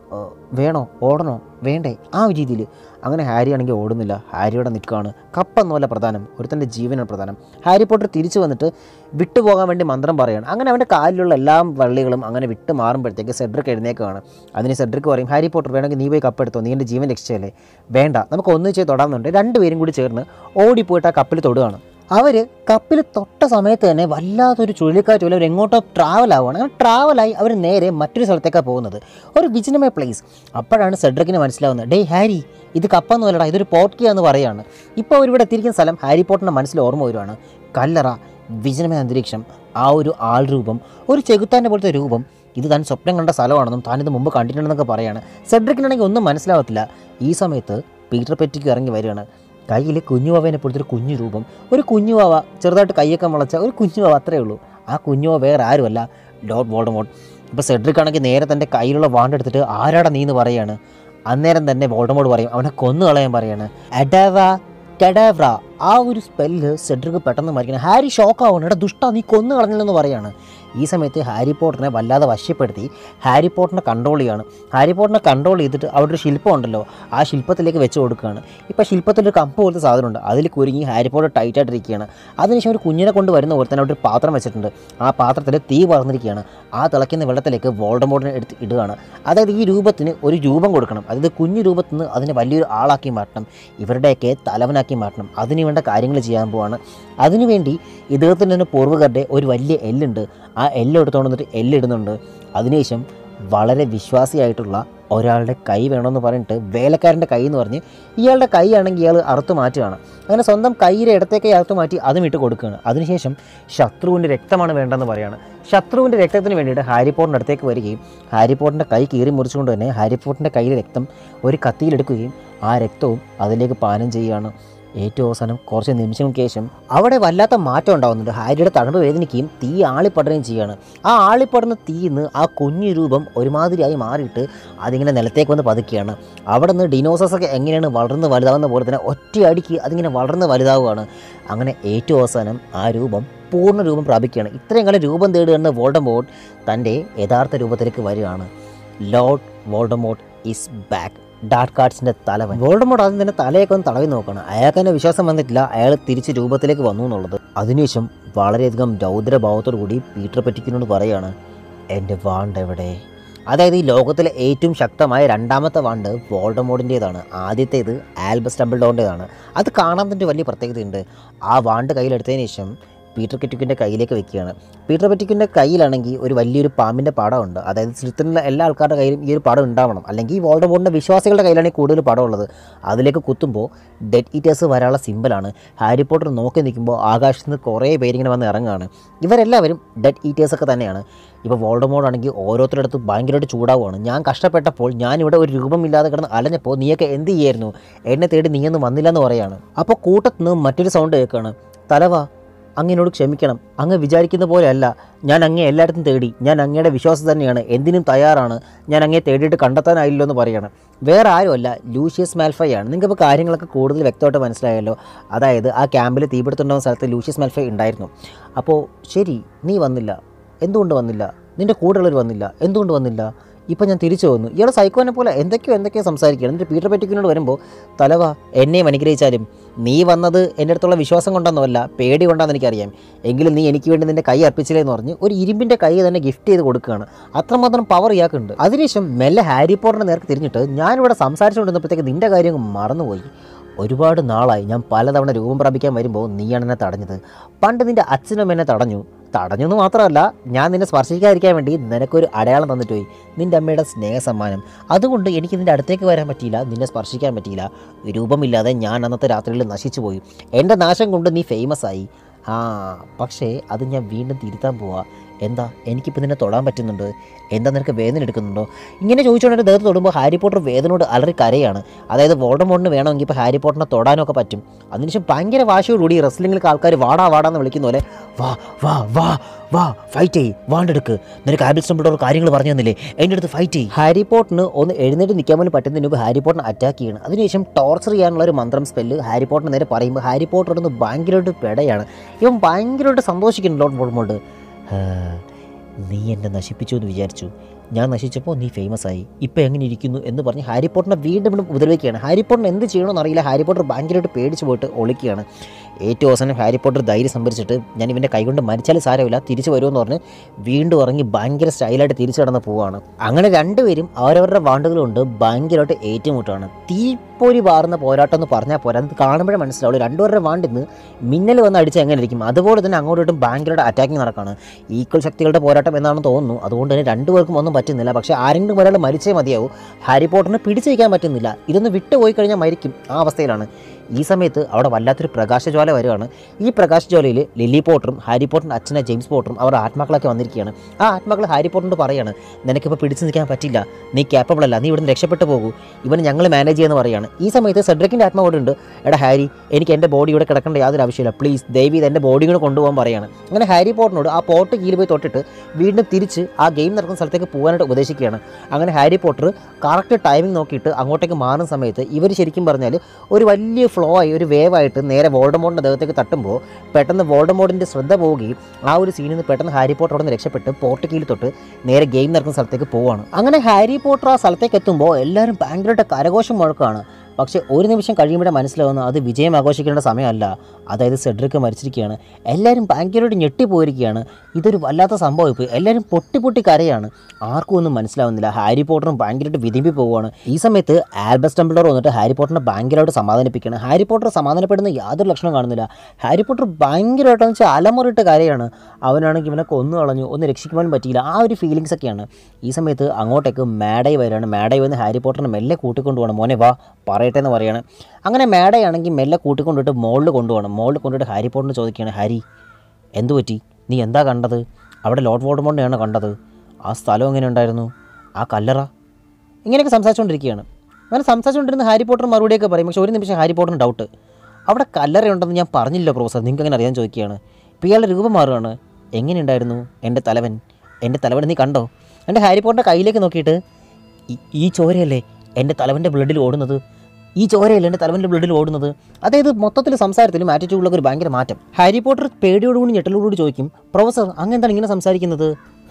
Speaker 1: "ഏ, വേണോ ഓടണോ വേണ്ടേ ആ ഒരു രീതിയിൽ അങ്ങനെ ഹാരി ആണെങ്കിൽ ഓടുന്നില്ല ഹാരിയോടെ നിൽക്കുകയാണ് കപ്പെന്നല്ല പ്രധാനം ഒരുത്തൻ്റെ ജീവനാണ് പ്രധാനം ഹാരി പോട്ടർ തിരിച്ചു വന്നിട്ട് വിട്ടുപോകാൻ വേണ്ടി മന്ത്രം പറയുകയാണ് അങ്ങനെ അവൻ്റെ കാലിലുള്ള എല്ലാ വള്ളികളും അങ്ങനെ വിട്ട് മാറുമ്പോഴത്തേക്ക് സെഡ്രിക്ക് എഴുന്നേക്കുകയാണ് അതിന് സെഡ്രിക്ക് പറയും ഹാരി പോട്ടർ വേണമെങ്കിൽ നീ പോയി കപ്പെടുത്തോ നീ എൻ്റെ ജീവൻ രക്ഷിച്ചല്ലേ വേണ്ട നമുക്ക് ഒന്നിച്ച് തൊടാമെന്നുണ്ട് രണ്ടുപേരും കൂടി ചേർന്ന് ഓടിപ്പോയിട്ട് ആ കപ്പിൽ തൊടുകയാണ് അവർ കപ്പിൽ തൊട്ട സമയത്ത് തന്നെ വല്ലാത്തൊരു ചുഴലിക്കാറ്റ് പോലെ അവർ എങ്ങോട്ടോ ട്രാവൽ ആവുകയാണ് അങ്ങനെ ട്രാവലായി അവർ നേരെ മറ്റൊരു സ്ഥലത്തേക്കാണ് പോകുന്നത് ഒരു വിജനമായ പ്ലേസ് അപ്പോഴാണ് സെഡ്രിക്കിന് മനസ്സിലാവുന്നത് ഡേ ഹാരി ഇത് കപ്പൊന്നുമല്ലടാ ഇതൊരു പോർക്കിയ എന്ന് പറയുകയാണ് ഇപ്പോൾ അവരിവിടെ എത്തിയിരിക്കുന്ന സ്ഥലം ഹാരി പോട്ടറിൻ്റെ മനസ്സിൽ ഓർമ്മ വരുവാണ് കല്ലറ വിജനമായ അന്തരീക്ഷം ആ ഒരു ആൾ രൂപം ഒരു ചെകുത്താൻ്റെ പോലത്തെ രൂപം ഇത് താൻ സ്വപ്നം കണ്ട സ്ഥലമാണെന്നും താൻ ഇത് മുമ്പ് കണ്ടിട്ടുണ്ടെന്നൊക്കെ പറയാണ് സെഡ്രിക്കിനാണെങ്കിൽ ഒന്നും മനസ്സിലാവത്തില്ല ഈ സമയത്ത് പീറ്റർ പെറ്റിക്ക് ഇറങ്ങി വരികയാണ് കയ്യിൽ കുഞ്ഞുവാവേനെ പോലത്തെ ഒരു കുഞ്ഞു രൂപം ഒരു കുഞ്ഞുവാവ ചെറുതായിട്ട് കൈയൊക്കെ മുളച്ച ഒരു കുഞ്ഞുവാവ അത്രേ ഉള്ളൂ ആ കുഞ്ഞുവാവ വേറെ ആരുമല്ല ലോർഡ് വോൾഡമോട്ട് ഇപ്പോൾ സെഡ്രിക് ആണെങ്കിൽ നേരെ തൻ്റെ കയ്യിലുള്ള വാണ്ടെടുത്തിട്ട് ആരാടാ നീ എന്ന് പറയാണ് അന്നേരം തന്നെ വോൾഡമോട് പറയും അവനെ കൊന്നു കളയാൻ പറയാണ് അഡാവ കഡാവ്ര ആ ഒരു സ്പെല്ല് സെഡ്രിക്ക് പെട്ടെന്ന് മരിക്കണം ഹാരി ഷോക്കാവണം എടാ ദുഷ്ട നീ കൊന്നു കളഞ്ഞില്ലെന്ന് പറയാണ് ഈ സമയത്ത് ഹാരി പോട്ടറിനെ വല്ലാതെ വശപ്പെടുത്തി ഹാരി പോട്ടറിനെ കൺട്രോൾ ചെയ്യാണ് ഹാരി പോട്ടറിനെ കൺട്രോൾ ചെയ്തിട്ട് അവിടെ ഒരു ശില്പം ഉണ്ടല്ലോ ആ ശില്പത്തിലേക്ക് വെച്ച് കൊടുക്കുകയാണ് ഇപ്പോൾ ശില്പത്തിലൊരു കമ്പ് പോലത്തെ സാധനമുണ്ട് അതിൽ കുരുങ്ങി ഹാരി പോട്ടർ ടൈറ്റായിട്ടിരിക്കുകയാണ് അതിനുശേഷം ഒരു കുഞ്ഞിനെ കൊണ്ട് വരുന്ന പോലെ തന്നെ അവിടെ ഒരു പാത്രം വെച്ചിട്ടുണ്ട് ആ പാത്രത്തിൽ തീ പറന്നിരിക്കുകയാണ് ആ തിളയ്ക്കുന്ന വെള്ളത്തിലേക്ക് വോൾഡമോട്ടിനെ എടുത്ത് ഇടുകയാണ് അതായത് ഈ രൂപത്തിന് ഒരു രൂപം കൊടുക്കണം അതായത് കുഞ്ഞു രൂപത്തിൽ നിന്ന് അതിനെ വലിയൊരു ആളാക്കി മാറ്റണം ഇവരുടെയൊക്കെ തലവനാക്കി മാറ്റണം അതിന് വേണ്ട കാര്യങ്ങൾ ചെയ്യാൻ പോവാണ് അതിനുവേണ്ടി ഇദ്ദേഹത്തിൻ്റെ തന്നെ പൂർവ്വകരുടെ ഒരു വലിയ എല്ലുണ്ട് ആ എല്ല് എടുത്തുകൊണ്ട് വന്നിട്ട് എല്ലിടുന്നുണ്ട് അതിനുശേഷം വളരെ വിശ്വാസിയായിട്ടുള്ള ഒരാളുടെ കൈ വേണമെന്ന് പറഞ്ഞിട്ട് വേലക്കാരൻ്റെ കൈ എന്ന് പറഞ്ഞ് ഇയാളുടെ കൈ ആണെങ്കിൽ ഇയാൾ അറുത്ത് മാറ്റുകയാണ് അങ്ങനെ സ്വന്തം കൈയുടെ ഇടത്തേക്ക് അറുത്ത് മാറ്റി അതും ഇട്ട് കൊടുക്കുകയാണ് അതിനുശേഷം ശത്രുവിൻ്റെ രക്തമാണ് വേണ്ടതെന്ന് പറയുകയാണ് ശത്രുവിൻ്റെ രക്തത്തിന് വേണ്ടിയിട്ട് ഹാരിപ്പോട്ടിൻ്റെ അടുത്തേക്ക് വരികയും ഹാരിപ്പോട്ടിൻ്റെ കൈ കീറി മുറിച്ചുകൊണ്ട് തന്നെ ഹാരിപ്പോട്ടിൻ്റെ കയ്യിലെ രക്തം ഒരു കത്തിയിലെടുക്കുകയും ആ രക്തവും അതിലേക്ക് പാനം ചെയ്യുകയാണ് ഏറ്റവും അവസാനം കുറച്ച് നിമിഷങ്ങൾക്ക് ശേഷം അവിടെ വല്ലാത്ത മാറ്റം ഉണ്ടാകുന്നുണ്ട് ഹാരിയുടെ തണുപ്പ് വേദനിക്കുകയും തീ ആളിപ്പടരുകയും ചെയ്യുകയാണ് ആ ആളിപ്പടർന്ന തീയിന്ന് ആ കുഞ്ഞു രൂപം ഒരുമാതിരിയായി മാറിയിട്ട് അതിങ്ങനെ നിലത്തേക്ക് വന്ന് പതുക്കുകയാണ് അവിടെ നിന്ന് ഡിനോസസ് ഒക്കെ എങ്ങനെയാണ് വളർന്ന് വലുതാവുന്ന പോലെ തന്നെ ഒറ്റയടിക്ക് അതിങ്ങനെ വളർന്ന് വലുതാവുകയാണ് അങ്ങനെ ഏറ്റവും അവസാനം ആ രൂപം പൂർണ്ണ രൂപം പ്രാപിക്കുകയാണ് ഇത്രയും കാലം രൂപം തേടുകയെന്ന് വോൾഡമോട്ട് തൻ്റെ യഥാർത്ഥ രൂപത്തിലേക്ക് വരികയാണ് Lord Voldemort is back dark കാർഡ്സിൻ്റെ തലവൻ വോൾഡമോട്ട് ആദ്യം തന്നെ തലയൊക്കെ ഒന്ന് തടവി നോക്കണം അയാൾക്ക് തന്നെ വിശ്വാസം വന്നിട്ടില്ല അയാൾ തിരിച്ച് രൂപത്തിലേക്ക് വന്നു എന്നുള്ളത് അതിനുശേഷം വളരെയധികം രൗദ്രഭാവത്തോടു കൂടി പീറ്റർ പറ്റിക്കിനോട് പറയാണ് എൻ്റെ വാണ്ട് എവിടെ അതായത് ഈ ലോകത്തിലെ ഏറ്റവും ശക്തമായ രണ്ടാമത്തെ വാണ്ട് വോൾഡമോഡിൻ്റേതാണ് ആദ്യത്തേത് ആൽബസ് ഡംബിൾഡോറിൻ്റേതാണ് അത് കാണാൻ തന്നെ വലിയ പ്രത്യേകതയുണ്ട് ആ വാണ്ട് കയ്യിലെടുത്തതിന് ശേഷം പീറ്റർ പെറ്റിക്കിൻ്റെ കയ്യിലേക്ക് വെക്കുകയാണ് പീറ്റർ പെറ്റിക്കിൻ്റെ കയ്യിലാണെങ്കിൽ ഒരു വലിയൊരു പാമ്പിൻ്റെ പടമുണ്ട് അതായത് ചുറ്റിലുള്ള എല്ലാ ആൾക്കാരുടെ കയ്യിലും ഈ ഒരു പടം ഉണ്ടാവണം അല്ലെങ്കിൽ ഈ വോൾഡമോറിൻ്റെ വിശ്വാസികളുടെ കയ്യിലാണ് ഈ കൂടുതൽ പടമുള്ളത് അതിലേക്ക് കുത്തുമ്പോൾ ഡെഡ് ഈറ്റേഴ്സ് വരാനുള്ള സിമ്പിളാണ് ഹാരി പോട്ടർ നോക്കി നിൽക്കുമ്പോൾ ആകാശത്ത് നിന്ന് കുറേ പേരിങ്ങനെ വന്ന് ഇറങ്ങുകയാണ് ഇവരെല്ലാവരും ഡെഡ് ഈറ്റേഴ്സൊക്കെ തന്നെയാണ് ഇപ്പോൾ വോൾഡമോഡ് ആണെങ്കിൽ ഓരോരുത്തരുടെ അടുത്ത് ഭയങ്കരമായിട്ട് ചൂടാവുകയാണ് ഞാൻ കഷ്ടപ്പെട്ടപ്പോൾ ഞാനിവിടെ ഒരു രൂപമില്ലാതെ കിടന്ന് അലഞ്ഞപ്പോൾ നീയൊക്കെ എന്ത് ചെയ്യായിരുന്നു എന്നെ തേടി നീയൊന്നും വന്നില്ല എന്ന് പറയാണ് അപ്പോൾ കൂട്ടത്തിൽ നിന്ന് മറ്റൊരു സൗണ്ട് കേൾക്കുകയാണ് തലവ അങ്ങനോട് ക്ഷമിക്കണം അങ്ങ് വിചാരിക്കുന്ന പോലെയല്ല ഞാൻ അങ്ങേ എല്ലായിടത്തും തേടി ഞാൻ അങ്ങയുടെ വിശ്വാസം തന്നെയാണ് എന്തിനും തയ്യാറാണ് ഞാൻ അങ്ങേ തേടിയിട്ട് കണ്ടെത്താനായില്ലോ എന്ന് പറയണം വേറെ ആരുമല്ല ലൂഷ്യസ് മാൽഫൈ ആണ് നിങ്ങൾക്ക് ഇപ്പോൾ കാര്യങ്ങളൊക്കെ കൂടുതൽ വ്യക്തമായിട്ട് മനസ്സിലായല്ലോ അതായത് ആ ക്യാമ്പിൽ തീപിടുത്തുണ്ടാകുന്ന സ്ഥലത്ത് ലൂഷ്യസ് മാൽഫൈ ഉണ്ടായിരുന്നു അപ്പോൾ ശരി നീ വന്നില്ല എന്തുകൊണ്ട് വന്നില്ല നിൻ്റെ കൂടെയുള്ളവർ വന്നില്ല എന്തുകൊണ്ട് വന്നില്ല ഇപ്പം ഞാൻ തിരിച്ചു വന്നു ഇയാൾ സൈക്കോനെ പോലെ എന്തൊക്കെയോ എന്തൊക്കെയോ സംസാരിക്കുകയാണ് എന്നിട്ട് പീറ്റർ പെറ്റിക്കിനോട് വരുമ്പോൾ തലവ എന്നെയും അനുഗ്രഹിച്ചാലും നീ വന്നത് എൻ്റെ അടുത്തുള്ള വിശ്വാസം കൊണ്ടൊന്നുമല്ല പേടി കൊണ്ടാണെന്ന് എനിക്കറിയാം എങ്കിലും നീ എനിക്ക് വേണ്ടി നിൻ്റെ കൈ അർപ്പിച്ചില്ലേ എന്ന് പറഞ്ഞ് ഒരു ഇരുമ്പിൻ്റെ കൈ തന്നെ ഗിഫ്റ്റ് ചെയ്ത് കൊടുക്കുകയാണ് അത്രമാത്രം പവർ ഇയാൾക്കുണ്ട് അതിനുശേഷം മെല്ലെ ഹാരി പോട്ടറിൻ്റെ നേർക്ക് തിരിഞ്ഞിട്ട് ഞാനിവിടെ സംസാരിച്ചുകൊണ്ടിരുന്നപ്പോഴത്തേക്ക് നിൻ്റെ കാര്യം അങ്ങ് മറന്നുപോയി ഒരുപാട് നാളായി ഞാൻ പലതവണ രൂപം പ്രാപിക്കാൻ വരുമ്പോൾ നീയാണ് എന്നെ തടഞ്ഞത് പണ്ട് നിൻ്റെ അച്ഛനും എന്നെ തടഞ്ഞു തടഞ്ഞു എന്ന് മാത്രമല്ല ഞാൻ നിന്നെ സ്പർശിക്കാതിരിക്കാൻ വേണ്ടി നിനക്കൊരു അടയാളം തന്നിട്ട് പോയി നിൻ്റെ അമ്മയുടെ സ്നേഹസമ്മാനം അതുകൊണ്ട് എനിക്ക് നിൻ്റെ അടുത്തേക്ക് വരാൻ പറ്റിയില്ല നിന്നെ സ്പർശിക്കാൻ പറ്റിയില്ല രൂപമില്ലാതെ ഞാൻ അന്നത്തെ രാത്രിയിൽ നശിച്ചു പോയി എൻ്റെ നാശം കൊണ്ട് നീ ഫേമസ് ആയി ആ പക്ഷേ അത് ഞാൻ വീണ്ടും തിരുത്താൻ പോവാ എന്താ എനിക്കിപ്പോൾ നിന്നെ തൊടാൻ പറ്റുന്നുണ്ട് എന്താ നിനക്ക് വേദന എടുക്കുന്നുണ്ടോ ഇങ്ങനെ ചോദിച്ചുകൊണ്ട് എൻ്റെ ദേഹത്ത് തൊടുമ്പോൾ ഹാരി പോട്ടർ വേദനയോട് അലറി കരയാണ് അതായത് വോൾഡമോണിന് വേണമെങ്കിൽ ഇപ്പോൾ ഹാരി പോട്ടറിനെ തൊടാനൊക്കെ പറ്റും അതിനുശേഷം ഭയങ്കര വാശയോടുകൂടി റെസ്ലിംഗിലേക്ക് ആൾക്കാർ വാടാ വാടാന്ന് വിളിക്കുന്ന പോലെ വാ വാ വാ വാ ഫൈറ്റ് ചെയ്യ് വാണ്ടെടുക്ക് നിനക്ക് ആബിൾസ് ഡംബിൾഡോർ കാര്യങ്ങൾ പറഞ്ഞു തന്നില്ലേ എൻ്റെ അടുത്ത് ഫൈറ്റ് ചെയ്യ് ഹാരി പോട്ടിന് ഒന്ന് എഴുന്നേറ്റ് നിൽക്കാൻ വേണ്ടി പറ്റുന്നതിന് മുമ്പ് ഹാരി പോട്ടിനെ അറ്റാക്ക് ചെയ്യണം അതിനുശേഷം ടോർച്ചർ ചെയ്യാനുള്ള ഒരു മന്ത്രം സ്പെല്ല് ഹാരി പോട്ടിന് നേരെ പറയുമ്പോൾ ഹാരി പോട്ടർ ഒന്ന് ഭയങ്കരമായിട്ട് പെടയാണ് ഇവൻ ഭയങ്കരമായിട്ട് സന്തോഷിക്കുന്നു ലോഡ് വോൾമോൾഡ് നീ എന്നെ നശിപ്പിച്ചു എന്ന് വിചാരിച്ചു ഞാൻ നശിച്ചപ്പോൾ നീ ഫേമസ് ആയി ഇപ്പോൾ എങ്ങനെ ഇരിക്കുന്നു എന്ന് പറഞ്ഞ് ഹാരി പോട്ടറിനെ വീണ്ടും വീണ്ടും ഉപദ്രവിക്കുകയാണ് ഹാരി പോട്ടറിന് എന്ത് ചെയ്യണമെന്ന് അറിയില്ല ഹാരി പോട്ടർ ഭയങ്കരമായിട്ട് പേടിച്ച് പോയിട്ട് ഒളിക്കുകയാണ് ഏറ്റവും അവസാനം ഹാരി പോട്ടർ ധൈര്യം സംഭരിച്ചിട്ട് ഞാൻ ഇവൻ്റെ കൈകൊണ്ട് മരിച്ചാലും സാരമില്ല തിരിച്ചു വരുമെന്ന് പറഞ്ഞ് വീണ്ടും ഇറങ്ങി ഭയങ്കര സ്റ്റൈലായിട്ട് തിരിച്ചു കടന്ന് പോവുകയാണ് അങ്ങനെ രണ്ടുപേരും അവരവരുടെ വാണ്ടുകളുണ്ട് ഭയങ്കരമായിട്ട് ഏറ്റുമുട്ടാണ് തീപ്പൊരി പാറുന്ന പോരാട്ടം എന്ന് പറഞ്ഞാൽ പോരാ അത് കാണുമ്പോഴേ മനസ്സിലാവുള്ളൂ രണ്ടുപേരുടെ വാണ്ടിന്ന് മിന്നൽ വന്ന് അടിച്ച് എങ്ങനെ ഇരിക്കും അതുപോലെ തന്നെ അങ്ങോട്ടും ഇങ്ങോട്ടും ഭയങ്കരമായിട്ട് അറ്റാക്കിങ് നടക്കുകയാണ് ഈക്വൽ ശക്തികളുടെ പോരാട്ടം എന്നാണെന്ന് തോന്നുന്നു അതുകൊണ്ട് തന്നെ രണ്ടുപേർക്കും ഒന്നും പറ്റുന്നില്ല പക്ഷേ ആരെങ്കിലും ഒരാൾ മരിച്ചേ മതിയാവും ഹാരി പോട്ടറിന് പിടിച്ചു വയ്ക്കാൻ പറ്റുന്നില്ല ഇതൊന്ന് വിട്ടുപോയി കഴിഞ്ഞാൽ മരിക്കും ആ അവസ്ഥയിലാണ് ഈ സമയത്ത് അവിടെ വല്ലാത്തൊരു പ്രകാശജ്വാല വരികയാണ് ഈ പ്രകാശജ്വാലയിൽ ലില്ലി പോട്ടറും ഹാരി പോട്ടറിൻ്റെ അച്ഛനെ ജെയിംസ് പോട്ടറും അവരുടെ ആത്മാക്കളൊക്കെ വന്നിരിക്കുകയാണ് ആ ആത്മാക്കൾ ഹാരി പോട്ടറിനോട് പറയാണ് നിനക്കിപ്പോൾ പിടിച്ചു നിൽക്കാൻ പറ്റില്ല നീ capable അല്ല നീ ഇവിടുന്ന് രക്ഷപ്പെട്ടു പോകൂ ഇവൻ ഞങ്ങൾ മാനേജ് ചെയ്യുമെന്ന് പറയാണ് ഈ സമയത്ത് സെഡ്രിക്കിൻ്റെ ആത്മാവോട് ഉണ്ട് എടാ ഹാരി എനിക്ക് എൻ്റെ ബോഡി ഇവിടെ കിടക്കേണ്ട യാതൊരു ആവശ്യമില്ല പ്ലീസ് ദയവ് ഇത് എൻ്റെ ബോഡി കൂടെ കൊണ്ടുപോകാൻ പറയാണ് അങ്ങനെ ഹാരി പോട്ടറിനോട് ആ പോട്ട് കീഴിൽ പോയി തൊട്ടിട്ട് വീണ്ടും തിരിച്ച് ആ ഗെയിം നടക്കുന്ന സ്ഥലത്തേക്ക് പോകാനായിട്ട് ഉപദേശിക്കുകയാണ് അങ്ങനെ ഹാരി പോട്ടർ കറക്റ്റ് ടൈമിംഗ് നോക്കിയിട്ട് അങ്ങോട്ടേക്ക് മാറുന്ന സമയത്ത് ഇവർ ശരിക്കും പറഞ്ഞാൽ ഒരു വലിയ ഫ്ലോ ആയി ഒരു വേവായിട്ട് നേരെ വോൾഡമോഡിൻ്റെ ദേഹത്തേക്ക് തട്ടുമ്പോൾ പെട്ടെന്ന് വോൾഡമോഡിൻ്റെ ശ്രദ്ധ പോവുകയും ആ ഒരു സീനിൽ നിന്ന് പെട്ടെന്ന് ഹാരി പോട്ടർ അവിടെ നിന്ന് രക്ഷപ്പെട്ട് പോർട്ട് കീഴിൽ തൊട്ട് നേരെ ഗെയിം നടക്കുന്ന സ്ഥലത്തേക്ക് പോവാണ് അങ്ങനെ ഹാരി പോട്ടർ ആ സ്ഥലത്തേക്ക് എത്തുമ്പോൾ എല്ലാവരും ഭയങ്കരമായിട്ട് കരഘോഷം മുഴക്കാണ് പക്ഷേ ഒരു നിമിഷം കഴിയുമ്പോഴേ മനസ്സിലാവുന്ന അത് വിജയം ആഘോഷിക്കേണ്ട സമയമല്ല അതായത് സെഡ്രിക്ക് മരിച്ചിരിക്കുകയാണ് എല്ലാവരും ഭയങ്കരമായിട്ട് ഞെട്ടിപ്പോയിരിക്കുകയാണ് ഇതൊരു വല്ലാത്ത സംഭവം ഇപ്പോൾ എല്ലാവരും പൊട്ടി പൊട്ടി കരയാണ് ആർക്കും ഒന്നും മനസ്സിലാവുന്നില്ല ഹാരി പോട്ടറും ഭയങ്കരമായിട്ട് വിതിമ്പി പോവുകയാണ് ഈ സമയത്ത് ആൽബസ് ടംബ്ലർ വന്നിട്ട് ഹാരി പോട്ടറിനെ ഭയങ്കരമായിട്ട് സമാധാനിപ്പിക്കുകയാണ് ഹാരി പോട്ടർ സമാധാനപ്പെടുന്ന യാതൊരു ലക്ഷണം കാണുന്നില്ല ഹാരി പോട്ടർ ഭയങ്കരമായിട്ടെന്ന് വെച്ചാൽ അലമുറിട്ട് കരയാണ് അവനാണെങ്കിൽ ഇവനെ കൊന്നു കളഞ്ഞു ഒന്ന് രക്ഷിക്കുവാനും പറ്റിയില്ല ആ ഒരു ഫീലിങ്സ് ഒക്കെയാണ് ഈ സമയത്ത് അങ്ങോട്ടേക്ക് മാഡൈ വരികയാണ് മാഡൈ വന്ന് ഹാരി പോട്ടറിനെ മെല്ലെ കൂട്ടിക്കൊണ്ട് പോകണം മോനെ വാ പറയട്ടെ എന്ന് പറയാണ് അങ്ങനെ മാഡൈ ആണെങ്കിൽ മെല്ലെ കൂട്ടിക്കൊണ്ടിട്ട് മോളിൽ കൊണ്ടുപോകണം മോളിൽ കൊണ്ടുപോയിട്ട് ഹാരി പോട്ടറിന് ചോദിക്കുകയാണ് ഹാരി എന്തു പറ്റി നീ എന്താ കണ്ടത് അവിടെ ലോർഡ് വോൾഡമോണ്ടിനെയാണ് കണ്ടത് ആ സ്ഥലം എങ്ങനെ ഉണ്ടായിരുന്നു ആ കല്ലറ ഇങ്ങനെയൊക്കെ സംസാരിച്ചുകൊണ്ടിരിക്കുകയാണ് അങ്ങനെ സംസാരിച്ചുകൊണ്ടിരുന്ന ഹാരി പോട്ടർ മറുപടിയൊക്കെ പറയും പക്ഷേ ഒരു നിമിഷം ഹാരി പോട്ടറിന് ഡൗട്ട് അവിടെ കല്ലറയുണ്ടെന്ന് ഞാൻ പറഞ്ഞില്ല പ്രൊഫസർ നിങ്ങൾക്ക് അങ്ങനെ അറിയാൻ ചോദിക്കുകയാണ് ഇപ്പോൾ ഇയാളുടെ രൂപം മാറുകയാണ് എങ്ങനെയുണ്ടായിരുന്നു എൻ്റെ തലവൻ എൻ്റെ തലവൻ നീ കണ്ടോ എൻ്റെ ഹാരി പോട്ടറിൻ്റെ കയ്യിലേക്ക് നോക്കിയിട്ട് ഈ- ഈ ചോരയല്ലേ എൻ്റെ തലവൻ്റെ ബ്ലഡിൽ ഓടുന്നത് ഈ ചോരയല്ലേ എൻ്റെ തലവൻ്റെ ബ്ലഡിൽ ഓടുന്നത് അതായത് മൊത്തത്തിൽ സംസാരത്തിലും ആറ്റിറ്റ്യൂഡിലൊക്കെ ഒരു ഭയങ്കര മാറ്റം ഹാരി പോട്ടർ പേടിയോടുകൂടി ഞെട്ടലോടുകൂടി ചോദിക്കും പ്രൊഫസർ അങ്ങെന്താണ് ഇങ്ങനെ സംസാരിക്കുന്നത്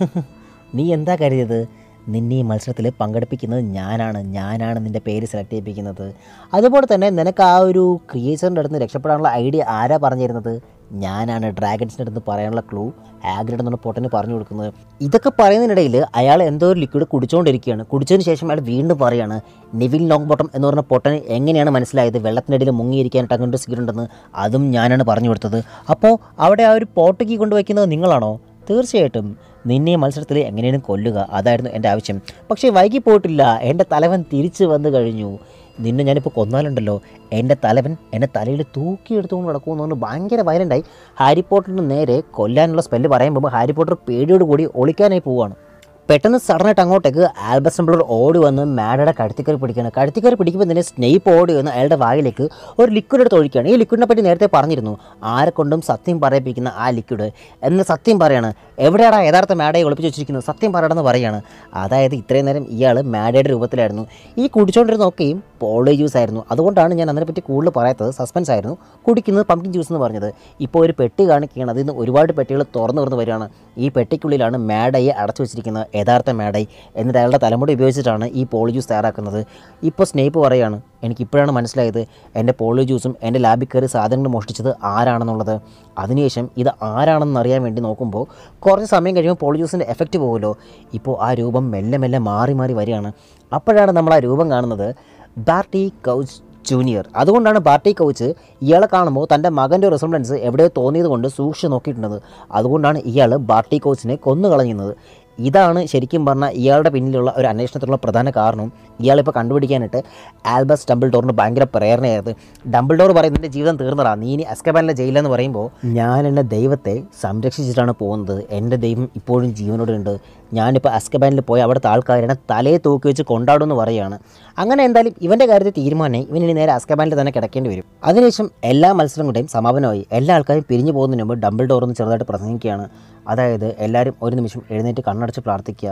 Speaker 1: നീ എന്താ കരുതിയത് നിന്നെ ഈ മത്സരത്തിൽ പങ്കെടുപ്പിക്കുന്നത് ഞാനാണ് ഞാനാണ് നിൻ്റെ പേര് സെലക്ട് ചെയ്യിപ്പിക്കുന്നത് അതുപോലെ തന്നെ നിനക്ക് ആ ഒരു ക്രിയേച്ചറിൻ്റെ അടുത്ത് രക്ഷപ്പെടാനുള്ള ഐഡിയ ആരാ പറഞ്ഞിരുന്നത് ഞാനാണ് ഡ്രാഗൺസിൻ്റെ അടുത്ത് പറയാനുള്ള ക്ലൂ ആഗ്രഡ് എന്നുള്ള പൊട്ടന് പറഞ്ഞു കൊടുക്കുന്നത് ഇതൊക്കെ പറയുന്നതിനിടയിൽ അയാൾ എന്തോ ഒരു ലിക്വിഡ് കുടിച്ചുകൊണ്ടിരിക്കുകയാണ് കുടിച്ചതിന് ശേഷം അയാൾ വീണ്ടും പറയാണ് നിവിൽ ലോങ് ബോട്ടം എന്ന് പറഞ്ഞ പൊട്ടന് എങ്ങനെയാണ് മനസ്സിലായത് വെള്ളത്തിനിടയിൽ മുങ്ങിയിരിക്കാനായിട്ട് അങ്ങനെ ഒരു സീൻ ഉണ്ടെന്ന് അതും ഞാനാണ് പറഞ്ഞു കൊടുത്തത് അപ്പോൾ അവിടെ ആ ഒരു പോട്ട് കീ കൊണ്ടുവയ്ക്കുന്നത് നിങ്ങളാണോ തീർച്ചയായിട്ടും നിന്നെ ഈ മത്സരത്തിൽ എങ്ങനെയും കൊല്ലുക അതായിരുന്നു എൻ്റെ ആവശ്യം പക്ഷേ വൈകി പോയിട്ടില്ല എൻ്റെ തലവൻ തിരിച്ചു വന്നു കഴിഞ്ഞു നിന്നെ ഞാനിപ്പോൾ കൊന്നാലുണ്ടല്ലോ എൻ്റെ തലവൻ എൻ്റെ തലയിൽ തൂക്കിയെടുത്തുകൊണ്ട് നടക്കുമെന്ന് പറഞ്ഞ് ഭയങ്കര വയലൻ്റായി ഹാരി പോട്ടറിന് നേരെ കൊല്ലാനുള്ള സ്പെല്ല് പറയുമ്പോൾ ഹാരി പോട്ടർ പേടിയോട് കൂടി ഒളിക്കാനായി പോവുകയാണ് പെട്ടെന്ന് സഡനായിട്ട് അങ്ങോട്ടേക്ക് ആൽബസ് ടംബ്ലർ ഓടി വന്ന് മാഡയുടെ കഴുത്തിക്കറി പിടിക്കുകയാണ് കഴുത്തിക്കറി പിടിക്കുമ്പോൾ തന്നെ സ്നേപ്പ് ഓടി വന്ന് അയാളുടെ വായിലേക്ക് ഒരു ലിക്വിഡ് എടുത്ത് ഒഴിക്കുകയാണ് ഈ ലിക്വിഡിനെ പറ്റി നേരത്തെ പറഞ്ഞിരുന്നു ആരെ കൊണ്ടും സത്യം പറയിപ്പിക്കുന്ന ആ ലിക്വിഡ് എന്ന് സത്യം പറയാണ് എവിടെയാടാ യഥാർത്ഥ മാഡയെ ഒളിപ്പിച്ച് വെച്ചിരിക്കുന്നത് സത്യം പറയണമെന്ന് പറയാണ് അതായത് ഇത്രയും നേരം ഇയാൾ മാഡയുടെ രൂപത്തിലായിരുന്നു ഈ കുടിച്ചുകൊണ്ടിരുന്നൊക്കെയും പോളി ജ്യൂസ് ആയിരുന്നു അതുകൊണ്ടാണ് ഞാൻ അതിനെപ്പറ്റി കൂടുതൽ പറയാത്തത് സസ്പെൻസ് ആയിരുന്നു കുടിക്കുന്നത് പംകിൻ ജ്യൂസ് എന്ന് പറഞ്ഞത് ഇപ്പോൾ ഒരു പെട്ടി കാണിക്കുകയാണ് അതിൽ നിന്ന് ഒരുപാട് പെട്ടികൾ തുറന്നു തുറന്ന് വരികയാണ് ഈ പെട്ടിക്കുള്ളിലാണ് മാഡയെ അടച്ചു വെച്ചിരിക്കുന്നത് യഥാർത്ഥ മാഡൈ എന്നിട്ട് അയാളുടെ തലമുടി ഉപയോഗിച്ചിട്ടാണ് ഈ പോളി ജ്യൂസ് തയ്യാറാക്കുന്നത് ഇപ്പോൾ സ്നേപ്പ് പറയാണ് എനിക്ക് ഇപ്പോഴാണ് മനസ്സിലായത് എൻ്റെ പോളി ജ്യൂസും എൻ്റെ ലാബിൽ കയറി സാധനങ്ങൾ മോഷ്ടിച്ചത് ആരാണെന്നുള്ളത് അതിനുശേഷം ഇത് ആരാണെന്ന് അറിയാൻ വേണ്ടി നോക്കുമ്പോൾ കുറച്ച് സമയം കഴിയുമ്പോൾ പോളി ജ്യൂസിൻ്റെ എഫക്റ്റ് പോകുമല്ലോ ഇപ്പോൾ ആ രൂപം മെല്ലെ മെല്ലെ മാറി മാറി വരികയാണ് അപ്പോഴാണ് നമ്മൾ ആ രൂപം കാണുന്നത് ബാർട്ടി കൗച്ച് ജൂനിയർ അതുകൊണ്ടാണ് ബാർട്ടി കൗച്ച് ഇയാളെ കാണുമ്പോൾ തൻ്റെ മകൻ്റെ റിസംബ്ലൻസ് എവിടെയോ തോന്നിയത് കൊണ്ട് സൂക്ഷിച്ച് നോക്കിയിട്ടുള്ളത് അതുകൊണ്ടാണ് ഇയാൾ ബാർട്ടി കൗച്ചിനെ കൊന്നു കളയുന്നത് ഇതാണ് ശരിക്കും പറഞ്ഞാൽ ഇയാളുടെ പിന്നിലുള്ള ഒരു അന്വേഷണത്തിലുള്ള പ്രധാന കാരണം ഇയാളിപ്പോൾ കണ്ടുപിടിക്കാനായിട്ട് ആൽബസ് ഡംബിൾ ഡോറിന് ഭയങ്കര പ്രേരണയായത് ഡംബിൾ ഡോർ പറയുന്നത് എൻ്റെ ജീവിതം തീർന്നതാ നീ ഇനി അസ്കബാനിലെ ജയിലെന്ന് പറയുമ്പോൾ ഞാൻ എൻ്റെ ദൈവത്തെ സംരക്ഷിച്ചിട്ടാണ് പോകുന്നത് എൻ്റെ ദൈവം ഇപ്പോഴും ജീവനോടെ ഉണ്ട് ഞാനിപ്പോൾ അസ്കബാനിൽ പോയി അവിടുത്തെ ആൾക്കാരെ തലയെ തൂക്കി വെച്ച് കൊണ്ടാടുമെന്ന് പറയുകയാണ് അങ്ങനെ എന്തായാലും ഇവൻ്റെ കാര്യത്തിൽ തീരുമാനം ഇവൻ ഇനി നേരെ അസ്കബാനിൽ തന്നെ കിടക്കേണ്ടി വരും അതിനുശേഷം എല്ലാ മത്സരങ്ങളുടെയും സമാപനമായി എല്ലാ ആൾക്കാരും പിരിഞ്ഞു പോകുന്നതിന് മുമ്പ് ഡംബിൾ ഡോർ ഒന്ന് ചെറുതായിട്ട് പ്രസംഗിക്കുകയാണ് അതായത് എല്ലാവരും ഒരു നിമിഷം എഴുന്നേറ്റ് കണ്ണടച്ച് പ്രാർത്ഥിക്കുക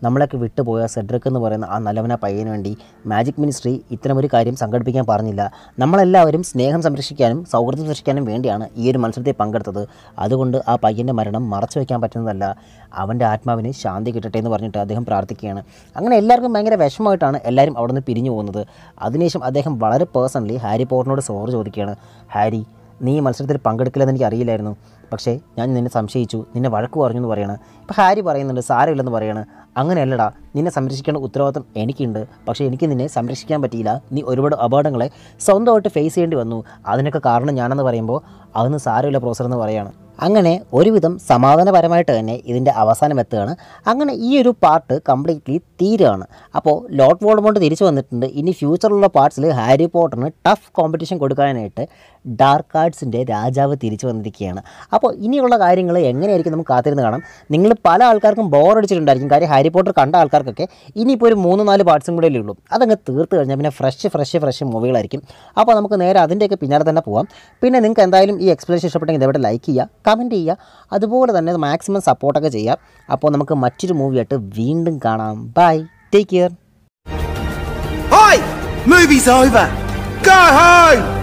Speaker 1: നമ്മളൊക്കെ വിട്ടുപോയ സെഡ്രിക് എന്ന് പറയുന്ന ആ നല്ലവന പയ്യന് വേണ്ടി മാജിക് മിനിസ്ട്രി ഇത്തരമൊരു കാര്യം സംഘടിപ്പിക്കാൻ പറഞ്ഞില്ല നമ്മളെല്ലാവരും സ്നേഹം സംരക്ഷിക്കാനും സൗഹൃദം സൃഷ്ടിക്കാനും വേണ്ടിയാണ് ഈ ഒരു മത്സരത്തിൽ പങ്കെടുത്തത് അതുകൊണ്ട് ആ പയ്യൻ്റെ മരണം മറച്ചു വയ്ക്കാൻ പറ്റുന്നതല്ല അവൻ്റെ ആത്മാവിന് ശാന്തി കിട്ടട്ടെ എന്ന് പറഞ്ഞിട്ട് അദ്ദേഹം പ്രാർത്ഥിക്കുകയാണ് അങ്ങനെ എല്ലാവർക്കും ഭയങ്കര വിഷമമായിട്ടാണ് എല്ലാവരും അവിടെ നിന്ന് പിരിഞ്ഞു പോകുന്നത് അതിനുശേഷം അദ്ദേഹം വളരെ പേഴ്സണലി ഹാരി പോട്ടറിനോട് സോറി ചോദിക്കുകയാണ് ഹാരി നീ ഈ മത്സരത്തിൽ പങ്കെടുക്കില്ലെന്ന് എനിക്ക് അറിയില്ലായിരുന്നു പക്ഷേ ഞാൻ നിന്നെ സംശയിച്ചു നിന്നെ വഴക്ക് പറഞ്ഞു എന്ന് പറയണം ഇപ്പോൾ ഹാരി പറയുന്നുണ്ട് സാരമില്ലെന്ന് പറയണം അങ്ങനെയല്ലടാ നിന്നെ സംരക്ഷിക്കേണ്ട ഉത്തരവാദിത്വം എനിക്കുണ്ട് പക്ഷേ എനിക്ക് നിന്നെ സംരക്ഷിക്കാൻ പറ്റിയില്ല നീ ഒരുപാട് അപകടങ്ങളെ സ്വന്തമായിട്ട് ഫേസ് ചെയ്യേണ്ടി വന്നു അതിനൊക്കെ കാരണം ഞാനെന്ന് പറയുമ്പോൾ അതൊന്നും സാരമില്ല പ്രൊഫസർ എന്ന് പറയാണ് അങ്ങനെ ഒരുവിധം സമാധാനപരമായിട്ട് തന്നെ ഇതിൻ്റെ അവസാനം എത്തുകയാണ് അങ്ങനെ ഈ ഒരു പാർട്ട് കംപ്ലീറ്റ്ലി തീരുകയാണ് അപ്പോൾ ലോട്ട് വോൾമോണ്ട് തിരിച്ചു വന്നിട്ടുണ്ട് ഇനി ഫ്യൂച്ചറിലുള്ള പാർട്സിൽ ഹാരി പോട്ടറിന് ടഫ് കോമ്പറ്റീഷൻ കൊടുക്കാനായിട്ട് ഡാർക്ക് ആർട്സിൻ്റെ രാജാവ് തിരിച്ചു വന്നിരിക്കുകയാണ് അപ്പോൾ ഇനിയുള്ള കാര്യങ്ങൾ എങ്ങനെയായിരിക്കും നമുക്ക് കാത്തിരുന്ന് കാണാം നിങ്ങൾ പല ആൾക്കാർക്കും ബോർ അടിച്ചിട്ടുണ്ടായിരിക്കും കാര്യം ഹാരി പോട്ടർ കണ്ട ആൾക്കാർക്കൊക്കെ ഇനിയിപ്പോൾ ഒരു മൂന്ന് നാല് പാർട്സും കൂടെ ഉള്ളൂ അതങ്ങ് തീർത്ത് കഴിഞ്ഞാൽ പിന്നെ ഫ്രഷ് ഫ്രഷ് ഫ്രഷ് മൂവികളായിരിക്കും അപ്പോൾ നമുക്ക് നേരെ അതിൻ്റെയൊക്കെ പിന്നാലെ തന്നെ പോവാം പിന്നെ നിങ്ങൾക്ക് എന്തായാലും ഈ എക്സ്പ്ലനേഷൻ ഇഷ്ടപ്പെട്ടെങ്കിൽ ഇതേവിടെ ലൈക്ക് ചെയ്യുക കമൻറ്റ് ചെയ്യുക അതുപോലെ തന്നെ മാക്സിമം സപ്പോർട്ടൊക്കെ ചെയ്യുക അപ്പോൾ നമുക്ക് മറ്റൊരു മൂവിയായിട്ട് വീണ്ടും കാണാം bye take care
Speaker 2: Hi! Movie's over! Go home!